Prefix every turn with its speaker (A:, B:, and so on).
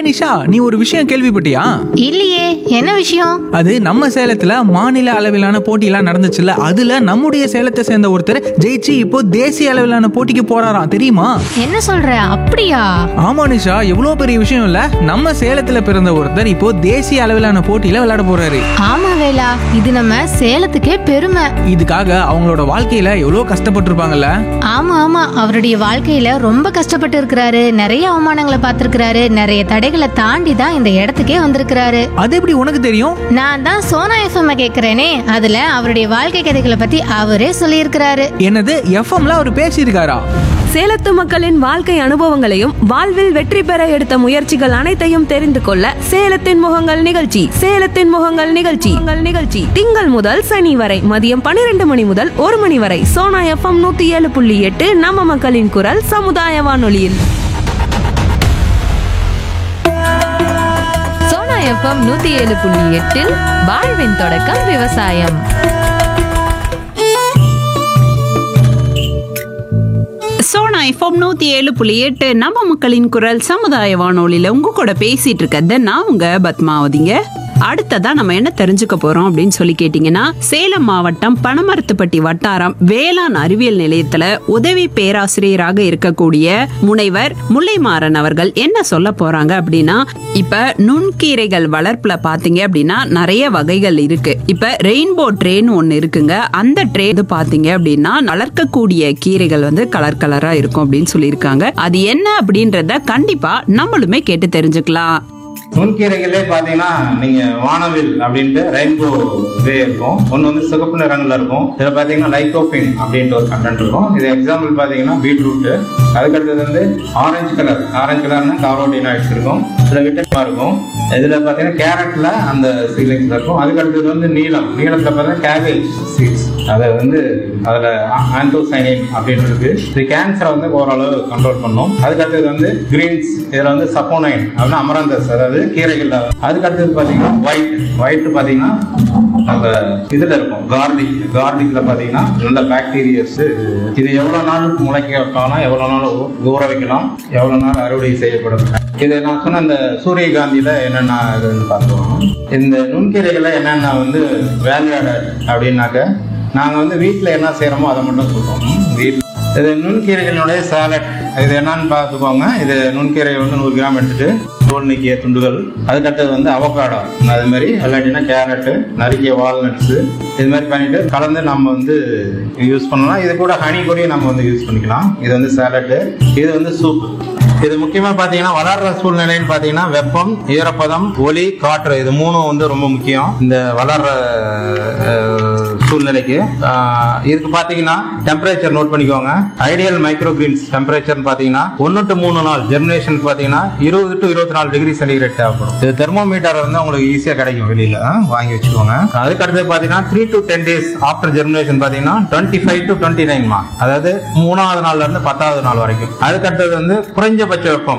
A: நிஷா நீ ஒரு விஷயம் கேள்விப்பட்டியா
B: இல்லையே என்ன விஷயம்
A: அது நம்ம சேலத்துல மாநில அளவிலான போட்டியெல்லாம் நடந்துச்சுல்ல அதுல நம்முடைய சேலத்தை சேர்ந்த ஒருத்தர் ஜெயிச்சு இப்போ தேசிய அளவிலான போட்டிக்கு போறாராம் தெரியுமா
B: என்ன சொல்ற அப்படியா
A: ஆமா நிஷா எவ்வளவு பெரிய விஷயம் இல்ல நம்ம சேலத்துல பிறந்த ஒருத்தர் இப்போ தேசிய அளவிலான போட்டியில விளையாட போறாரு
B: ஆமா வேலா இது நம்ம சேலத்துக்கே பெருமை
A: இதுக்காக அவங்களோட வாழ்க்கையில எவ்வளவு கஷ்டப்பட்டிருப்பாங்கல்ல
B: ஆமா ஆமா அவருடைய வாழ்க்கையில ரொம்ப கஷ்டப்பட்டு இருக்கிறாரு நிறைய அவமானங்களை பார்த்திருக்கிறாரு நிறைய தடைகளை தாண்டி தான் இந்த இடத்துக்கே வந்திருக்கிறாரு
A: அது எப்படி உனக்கு தெரியும்
B: நான் தான் சோனா எஃப்எம் கேக்குறேனே அதுல அவருடைய வாழ்க்கை கதைகளை பத்தி அவரே சொல்லியிருக்கிறாரு
A: என்னது எஃப்எம்ல அவர் பேசியிருக்காரா
C: சேலத்து மக்களின் வாழ்க்கை அனுபவங்களையும் வாழ்வில் வெற்றி பெற எடுத்த முயற்சிகள் அனைத்தையும் தெரிந்து கொள்ள சேலத்தின் முகங்கள் நிகழ்ச்சி சேலத்தின் முகங்கள் நிகழ்ச்சி உங்கள் நிகழ்ச்சி திங்கள் முதல் சனி வரை மதியம் பன்னிரண்டு மணி முதல் ஒரு மணி வரை சோனா எஃப்எம் நூத்தி ஏழு புள்ளி எட்டு நம்ம மக்களின் குரல் சமுதாய வானொலியில்
D: சோனா எஃப்எம் நூத்தி ஏழு புள்ளி எட்டில் வாழ்வின் தொடக்கம் விவசாயம்
E: சோனா எஃப்எம் நூத்தி ஏழு புள்ளி எட்டு நம்ம மக்களின் குரல் சமுதாய வானொலியில உங்க கூட பேசிட்டு இருக்கிறது நான் உங்க பத்மாவதிங்க அடுத்ததா நம்ம என்ன தெரிஞ்சுக்க போறோம் அப்படின்னு சொல்லி கேட்டீங்கன்னா சேலம் மாவட்டம் பனமரத்துப்பட்டி வட்டாரம் வேளாண் அறிவியல் நிலையத்துல உதவி பேராசிரியராக இருக்கக்கூடிய முனைவர் முல்லைமாறன் அவர்கள் என்ன சொல்ல போறாங்க அப்படின்னா இப்ப நுண்கீரைகள் வளர்ப்புல பாத்தீங்க அப்படின்னா நிறைய வகைகள் இருக்கு இப்ப ரெயின்போ ட்ரேன் ஒன்னு இருக்குங்க அந்த ட்ரே வந்து பாத்தீங்க அப்படின்னா வளர்க்கக்கூடிய கீரைகள் வந்து கலர் கலரா இருக்கும் அப்படின்னு சொல்லியிருக்காங்க அது என்ன அப்படின்றத கண்டிப்பா நம்மளுமே கேட்டு தெரிஞ்சுக்கலாம்
F: நுண்கீரைகளே பார்த்தீங்கன்னா நீங்க வானவில் அப்படின்ட்டு ரெயின்போ வே இருக்கும் ஒன்று வந்து சிகப்பு நிறங்கள்ல இருக்கும் இதில் பார்த்தீங்கன்னா லைகோபின் அப்படின்ட்டு ஒரு கண்டென்ட் இருக்கும் இது எக்ஸாம்பிள் பார்த்தீங்கன்னா பீட்ரூட் அதுக்கடுத்தது வந்து ஆரஞ்சு கலர் ஆரஞ்சு கலர்னா காரோடினாய்ட்ஸ் இருக்கும் இதில் விட்டமா இருக்கும் இதில் பார்த்தீங்கன்னா கேரட்ல அந்த சீலிங்ஸ் இருக்கும் அதுக்கடுத்தது வந்து நீலம் நீளத்தில் பார்த்தீங்கன்னா கேபேஜ் சீட்ஸ் அதை வந்து அதில் ஆந்தோசைனின் அப்படின்னு இருக்கு இது கேன்சரை வந்து ஓரளவு கண்ட்ரோல் பண்ணும் அதுக்கடுத்தது வந்து கிரீன்ஸ் இதில் வந்து சப்போனைன் அப்படின்னா அமரந்தஸ் அதாவது கீரைகள் அதுக்கு அடுத்தது பார்த்தீங்கன்னா ஒயிட் ஒயிட் பார்த்தீங்கன்னா நம்ம இதில் இருக்கும் கார்லிக் கார்லிக்ல பார்த்தீங்கன்னா நல்ல பாக்டீரியாஸ் இது எவ்வளோ நாள் முளைக்க வைக்கலாம் எவ்வளோ நாள் ஊ- ஊற வைக்கலாம் எவ்வளோ நாள் அறுவடை செய்யப்படும் இது நான் சொன்ன இந்த சூரியகாந்தியில என்னென்ன இதுன்னு பார்த்தோம் இந்த நுண்கீரைகளை என்னென்ன வந்து வேல்யூ அப்படின்னாக்க நாங்கள் வந்து வீட்டில் என்ன செய்கிறோமோ அதை மட்டும் சொல்கிறோம் வீட்டில் இது நுண்கீரைகளுடைய சாலட் இது என்னன்னு பார்த்துக்கோங்க இது நுண்கீரை வந்து நூறு கிராம் எடுத்துட்டு தோல் நீக்கிய துண்டுகள் அதுக்கடுத்தது வந்து அவகாடோ அது மாதிரி இல்லாட்டினா கேரட்டு நறுக்கிய வால்நட்ஸு இது மாதிரி பண்ணிட்டு கலந்து நம்ம வந்து யூஸ் பண்ணலாம் இது கூட ஹனி கூடயும் நம்ம வந்து யூஸ் பண்ணிக்கலாம் இது வந்து சாலட்டு இது வந்து சூப் இது முக்கியமா பாத்தீங்கன்னா வளர்ற சூழ்நிலைன்னு பாத்தீங்கன்னா வெப்பம் ஈரப்பதம் ஒளி காற்று இது மூணும் வந்து ரொம்ப முக்கியம் இந்த வளர்ற அஹ், சூழ்நிலைக்கு ஆஹ், இதுக்கு பாத்தீங்கன்னா டெம்பரேச்சர் நோட் பண்ணிக்கோங்க ஐடியல் மைக்ரோ கிரீன்ஸ் டெம்பரேச்சர் பாத்தீங்கன்னா ஒன்னு டு மூணு நாள் ஜெர்மினேஷன் பாத்தீங்கன்னா இருபது டு இருபத்தி நாலு டிகிரி சென்டிகிரேட் தேவைப்படும் இது தெர்மோமீட்டர் வந்து உங்களுக்கு ஈஸியா கிடைக்கும் வெளியில ஆஹ், வாங்கி வச்சுக்கோங்க அதுக்கு அடுத்து பாத்தீங்கன்னா three to ten days after germination பாத்தீங்கன்னா twenty five to twenty nine மா அதாவது மூணாவது நாள்ல இருந்து பத்தாவது நாள் வரைக்கும் அதுக்கு அடுத்தது வந்து குறைஞ்சபட்ச வெப்பம்